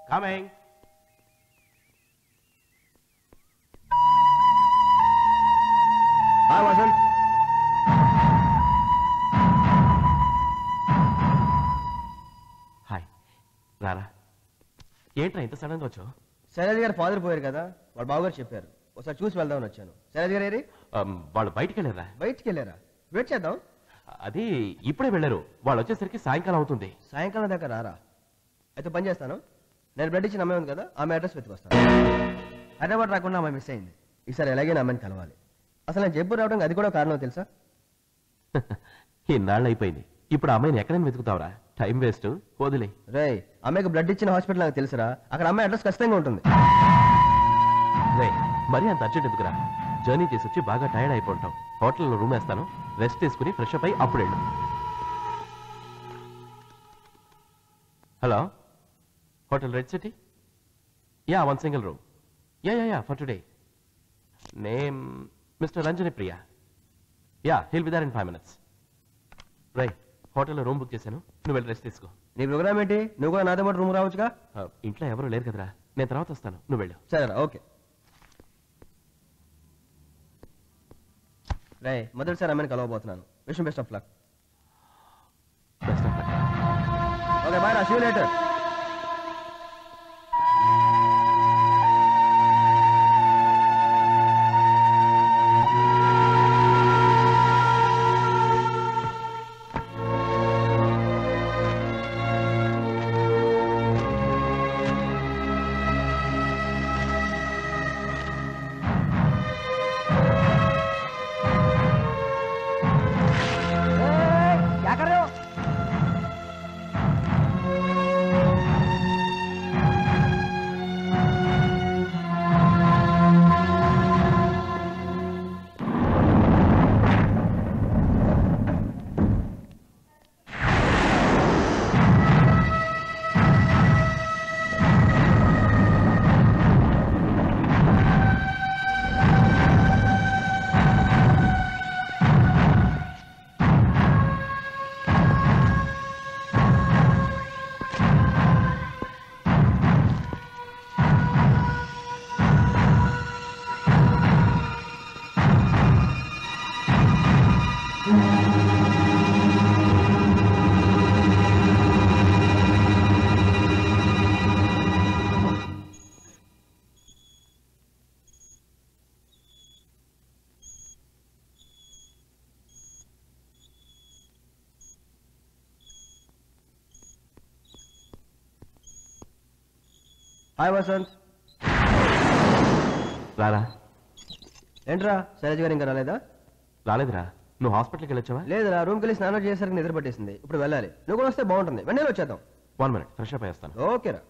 Coming hi Vasant hi రారా ఏంట్రా ఇంత సడన్గా వచ్చావు శైలజ గారు ఫాదర్ పోయారు కదా వాళ్ళ బావగారు చెప్పారు ఒకసారి చూసి వెళ్దామని వచ్చాను శైలజ గారు ఏరి Um, వాళ్ళు బయటికి వెళ్ళారా బయటికి వెళ్ళారా వెయిట్ చేద్దాం అది ఇప్పుడే వెళ్ళారు వాళ్ళు వచ్చేసరికి సాయంకాలం అవుతుంది సాయంకాలం దాకా రారా అయితే పని చేస్తాను నేను బ్లడ్ ఇచ్చిన అమ్మాయి ఉంది కదా ఆమె అడ్రస్ వెతుకొస్తాను హైదరాబాద్ రాకుండా ఆమె మిస్ అయింది ఈసారి ఎలాగైనా అమ్మాయిని కలవాలి అసలు నేను జబ్బు రావడానికి అది కూడా కారణం తెలుసా ఇన్నాళ్ళు అయిపోయింది ఇప్పుడు ఆ అమ్మాయిని ఎక్కడైనా వెతుకుతావరా టైం వేస్ట్ వదిలే రే అమ్మాయికి బ్లడ్ ఇచ్చిన హాస్పిటల్ నాకు తెలుసురా అక్కడ అమ్మాయి అడ్రస్ ఖచ్చితంగా ఉంటుంది రే మరీ అంత అర్జెంట్ ఎందుకురా జర్నీ చేసి వచ్చి బాగా టైర్డ్ అయిపోంటాం హోటల్లో రూమ్ వేస్తాను రెస్ట్ తీసుకుని ఫ్రెష్ అప్ అయి అప్పుడు వెళ్ళు hello hotel red city yeah one single room yeah yeah yeah for today name mister Ranjani Priya yeah will be there in five minutes రై హోటల్లో రూమ్ బుక్ చేశాను నువ్వు వెళ్ళి రెస్ట్ తీసుకో నీ ప్రోగ్రామ్ ఏంటి నువ్వు కూడా నాతో పాటు రూమ్ రావచ్చుగా ఆ, ఇంట్లో ఎవరు లేరు కదరా నేను తర్వాత వస్తాను నువ్వు వెళ్ళు సరేరా ఓకే రే మొదటిసారి అమ్మాయిని కలవబోతున్నాను విషయం best of luck best of luck okay bye రా సీ లేటర్ హాయ్ వసంత్ రారా ఏంట్రా శైలజ గారు ఇంకా రాలేదా రాలేదురా నువ్వు హాస్పిటల్కి వెళ్ళొచ్చావా లేదురా రూమ్కి వెళ్ళి స్నానం చేసేసరికి నిద్ర పట్టేసింది ఇప్పుడు వెళ్ళాలి నువ్వు కూడా వస్తే బాగుంటుంది వెంటనే వచ్చేద్దాం వన్ మినిట్ ఫ్రెష్ అప్ అయ్యేస్తాను ఓకేరా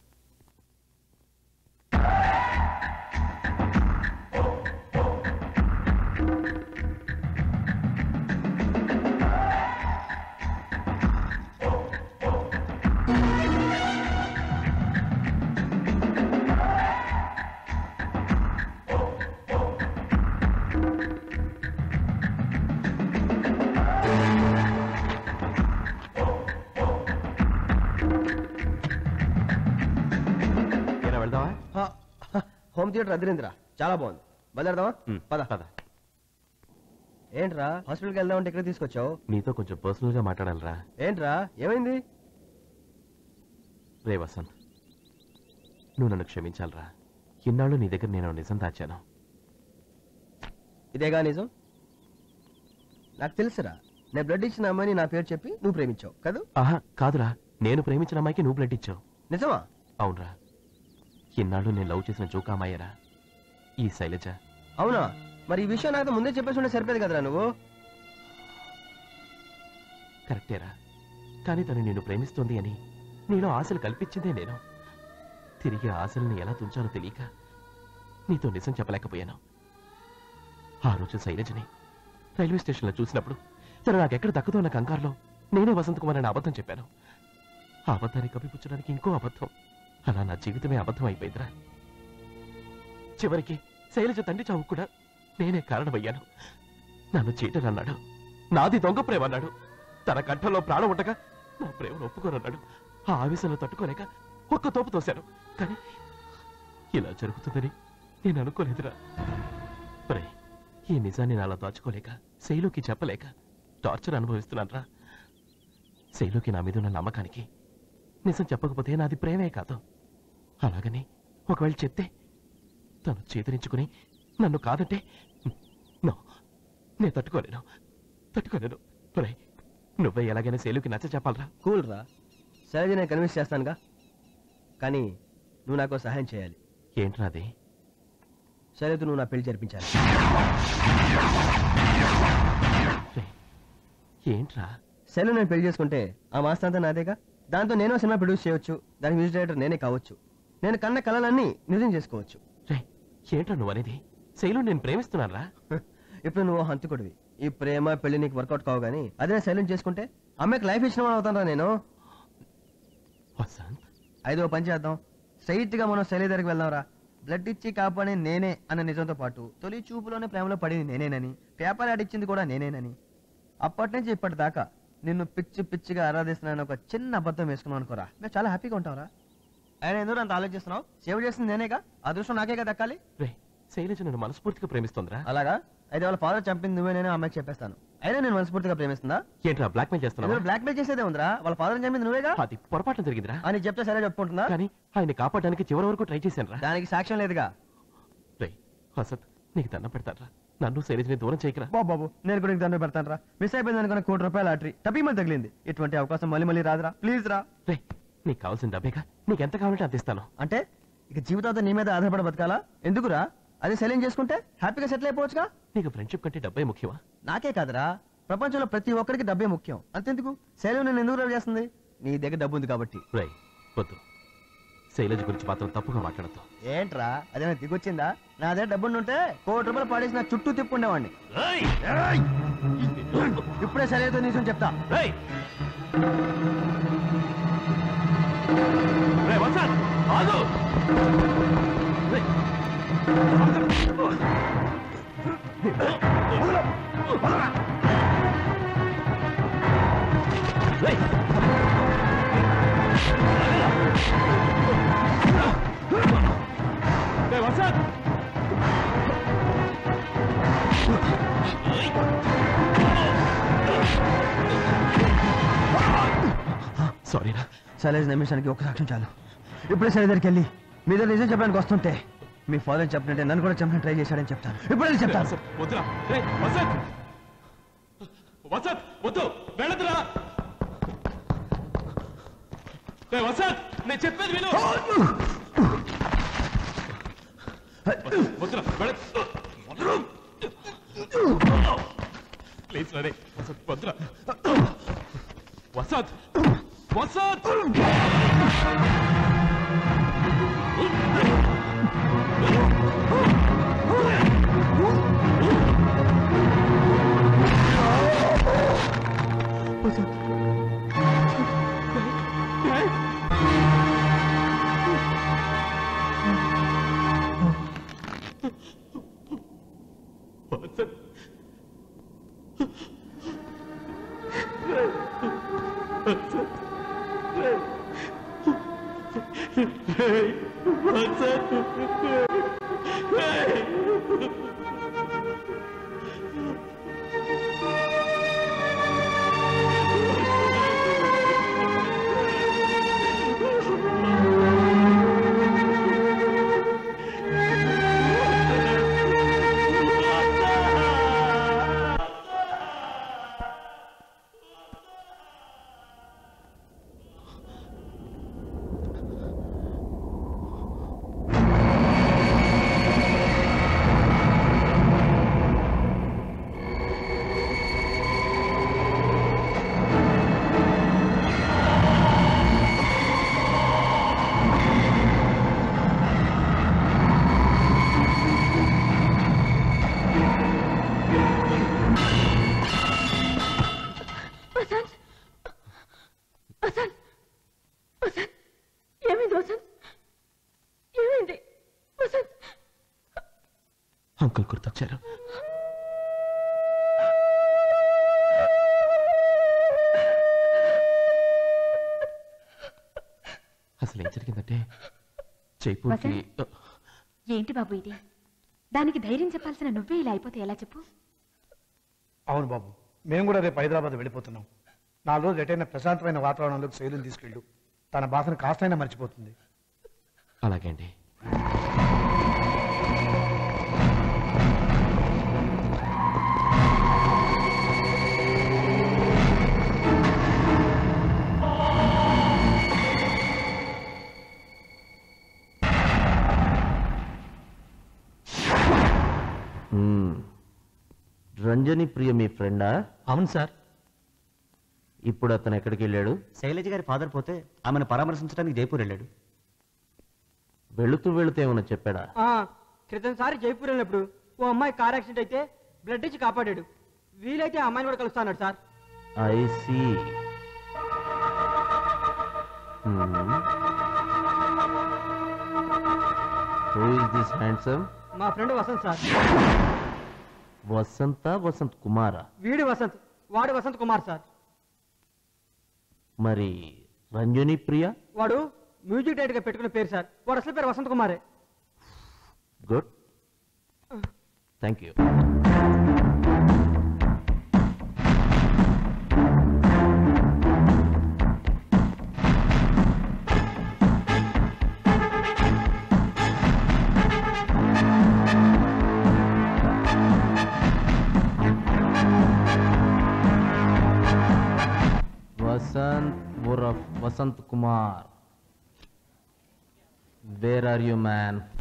ఏరా వెళ్దావా హ, హ, హోమ్ థియేటర్ అదిరిందిరా చాలా బాగుంది బయలుదేరదామా ఉమ్, పద పద ఏంట్రా హాస్పిటల్కి వెళ్దామంటే ఇక్కడ తీసుకొచ్చావు నీతో కొంచెం పర్సనల్ గా మాట్లాడాలిరా ఏంట్రా ఏమైంది రే వసంత్ నువ్వు నన్ను క్షమించాలిరా ఇన్నాళ్ళు నీ దగ్గర నేను నిజం దాచాను ఇదేగా నిజం నాకు తెలుసురా నేను బ్లడ్ ఇచ్చిన అమ్మాయిని నా పేరు చెప్పి నువ్వు ప్రేమించావు కదా ఆహా కాదురా నేను ప్రేమించిన అమ్మాయికి నువ్వు బ్లడ్ ఇచ్చావు నిజమా అవునరా ఇన్నాళ్ళు నేను లవ్ చేసిన జోకామాయరా ఈ శైలజ అవునా మరి ఈ విషయం నాకు ముందే చెప్పేసి ఉంటే సరిపోయేది కదరా నువ్వు కరెక్టేరా కానీ తను నిన్ను ప్రేమిస్తోంది అని నీలో ఆశలు కల్పించిందే నేను తిరిగి ఆ ఆశల్ని ఎలా తుంచాలో తెలియక నీతో నిజం చెప్పలేకపోయాను ఆ రోజు శైలజని రైల్వే స్టేషన్లో చూసినప్పుడు తను నాకెక్కడ దక్కదో అన్న కంగారులో నేనే వసంత్ కుమార్ అని అబద్ధం చెప్పాను ఆ అబద్ధాన్ని కప్పిపుచ్చడానికి ఇంకో అబద్ధం అలా నా జీవితమే అబద్ధం అయిపోయిందిరా చివరికి శైలజ తండ్రి చావు కూడా నేనే కారణమయ్యాను నన్ను చీటనన్నాడు నాది దొంగ ప్రేమ అన్నాడు తన కంఠంలో ప్రాణం ఉండగా నా ప్రేమను ఒప్పుకోనన్నాడు ఆ ఆవేశంలో తట్టుకోలేక ఒక్క తోపు తోశాను కానీ ఇలా జరుగుతుందని నేను అనుకోలేదురా ఒరేయ్, ఈ నిజాన్ని నేను అలా దాచుకోలేక శైలుకి చెప్పలేక టార్చర్ అనుభవిస్తున్నానరా శైలుకి నా మీద ఉన్న నమ్మకానికి నిజం చెప్పకపోతే నాది ప్రేమే కాదు అలాగని ఒకవేళ చెప్తే తను చేతరించుకుని నన్ను కాదంటే నో నేను తట్టుకోలేను తట్టుకోలేను ఒరేయ్, నువ్వే ఎలాగైనా శైలుకి నచ్చ చెప్పాలరా కూల్ రా శైలజ నేను కన్విన్స్ చేస్తానుగా కానీ నువ్వు నాకు సహాయం చేయాలి ఏంట్రా అది శైలజ నువ్వు నా పెళ్లి జరిపించాలి రేయ్, ఏంట్రా శైలు నేను పెళ్లి చేసుకుంటే ఆ మాస్టర్ అంతా నాదేగా దాంతో నేను సినిమా ప్రొడ్యూస్ చేయొచ్చు దానికి మ్యూజిక్ డైరెక్టర్ నేనే కావచ్చు నేను కన్న కళలన్నీ నిజం చేసుకోవచ్చు రే ఏంట్రా నువ్వు అనేది శైలు నేను ప్రేమిస్తున్నానరా ఇప్పుడు నువ్వు హంతకుడివి ఈ ప్రేమ పెళ్లి నీకు వర్కౌట్ కావు కానీ అదే నేను సైలెంట్ చేసుకుంటే అమ్మాయికి లైఫ్ ఇచ్చిన వాడు అవుతాను నేను వసంత్ ఐదో పని చేద్దాం స్ట్రైట్ గా మనం శైలి దగ్గరికి వెళ్దాంరా బ్లడ్ ఇచ్చి కాపాడే నేనే అన్న నిజంతో పాటు తొలి చూపులోనే ప్రేమలో పడింది నేనేనని పేపర్ యాడ్ ఇచ్చింది కూడా నేనేనని అప్పటి నుంచి ఇప్పటిదాకా నిన్ను పిచ్చి పిచ్చిగా ఆరాధిస్తున్నాను ఒక చిన్న అబద్ధం వేసుకున్నాను అనుకోరా మేము చాలా హ్యాపీగా ఉంటాంరా ఆయన ఎందుకు అంత ఆలోచిస్తున్నావు సేవ్ చేసింది నేనేగా అదృష్టం నాకేగా దక్కాలి రే శైలజ నన్ను మనస్ఫూర్తిగా ప్రేమిస్తుందిరా అలాగా అయితే వాళ్ళ ఫాదర్ చంపింది నువ్వే నేను అమ్మాయికి చెప్పేస్తాను అయినా నేను మనస్ఫూర్తిగా ప్రేమిస్తుందా ఏంట్రా బ్లాక్మెయిల్ చేస్తున్నావా బ్లాక్ మెయిల్ చేసేదే ఉందిరా వాళ్ళ ఫాదర్ చంపింది నువ్వేగా అది పొరపాటు జరిగిందిరా అని చెప్తే సరే చెప్పుకుంటుందా కానీ ఆయన కాపాడడానికి చివరి వరకు ట్రై చేశానురా దానికి సాక్ష్యం లేదుగా రే వసంత్ నీకు దండం పెడతారా నన్ను శైలజని దూరం చేయకరా బాబు బాబు నేను కూడా నీకు దండ పెడతాను రా మిస్ అయిపోయింది అనుకున్న కోటి రూపాయల లాటరీ టపీమని తగిలింది ఇటువంటి అవకాశం మళ్ళీ మళ్ళీ రాదురా ప్లీజ్ రా రే నీకు కావాల్సిన డబ్బేగా నీకు ఎంత కావాలంటే అంత ఇస్తాను అంటే ఇక జీవితాంతం నీ మీద ఆధారపడి బతకాలా ఎందుకురా అది సెలెక్ట్ చేసుకుంటే హ్యాపీగా సెటిల్ అయిపోవచ్చుగా నీకు ఫ్రెండ్షిప్ కంటే డబ్బే ముఖ్యమా నాకే కాదురా ప్రపంచంలో ప్రతి ఒక్కరికి డబ్బే ముఖ్యం అంతెందుకు శైలం నేను ఎందుకు రవ్ చేస్తుంది నీ దగ్గర డబ్బు ఉంది కాబట్టి రే వద్దు శైలజ గురించి మాత్రం తప్పుగా మాట్లాడద్దు ఏంట్రా అదేనా దిగొచ్చిందా నా దగ్గర డబ్బుండి ఉంటే కోటి రూపాయలు పాడేసి నా చుట్టూ తిప్పుండేవాడిని ఇప్పుడే సరైన నిజం చెప్తా రేయ్! రేయ్, వసంత్, ఆగు! రేయ్! రేయ్! రేయ్, వసంత్! సారీరా శైలేజ్ నిమిషానికి ఒక సాక్ష్యం చాలు ఇప్పుడే శైలేజ్ దగ్గరికి వెళ్ళి మీ దగ్గర నిజం చెప్పడానికి వస్తుంటే మీ ఫాదర్ చెప్పినట్టే నన్ను కూడా చెప్పడానికి ట్రై చేశాడని చెప్తాను ఇప్పుడే వెళ్ళి చెప్తాను వసంత్, వద్దురా రేయ్, వసంత్ వసంత్ వద్దు వెళ్ళదురా రేయ్, వసంత్ నేను చెప్పేది విను వద్దురా వెళ్ళ ప్లీజ్ రే వసంత్ వద్దురా వసంత్ వసంత్ వసంత్ వసంత్ వసంత్ వసంత్ ఏమైంది వసంత్ ఏమైంది వసంత్ అంకుల్ గుర్తొచ్చారు అసలు ఏం జరిగిందంటే జైపూర్కి ఏంటి బాబు ఇది దానికి ధైర్యం చెప్పాల్సిన నువ్వే ఇలా అయిపోతే ఎలా చెప్పు అవును బాబు మేము కూడా రేపు హైదరాబాద్ వెళ్ళిపోతున్నాం నాలుగు రోజులు ఎటైనా ప్రశాంతమైన వాతావరణంలోకి శైలిని తీసుకెళ్ళు తన బాధను కాస్తైనా మర్చిపోతుంది అలాగే అండి రంజని ప్రియ మీ ఫ్రెండా అవును సార్ ఇప్పుడు అతను ఎక్కడికి వెళ్ళాడు శైలజ గారి ఫాదర్ పోతే ఆమెను పరామర్శించడానికి జైపూర్ వెళ్ళాడు వెళుతూ వెళుతూ ఏమన్నా చెప్పాడా ఆ, క్రితంసారి జైపూర్ వెళ్ళినప్పుడు ఓ అమ్మాయి కార్ యాక్సిడెంట్ అయితే బ్లడ్ ఇచ్చి కాపాడాడు వీలైతే ఆ అమ్మాయిని కూడా కలుస్తాడు sir I see who is this handsome మా ఫ్రెండ్ వసంత్ సార్ వసంత వసంత్ కుమారా వీడి వసంత్ వాడు వసంత్ కుమార్ సార్ మరి రంజని ప్రియ వాడు మ్యూజిక్ డైరెక్టర్ గా పెట్టుకున్న పేరు సార్ వాడు అసలు పేరు వసంత్ కుమారే గుడ్ థ్యాంక్ యూ వసంత్ ఉరఫ్ Vasant Kumar where are you man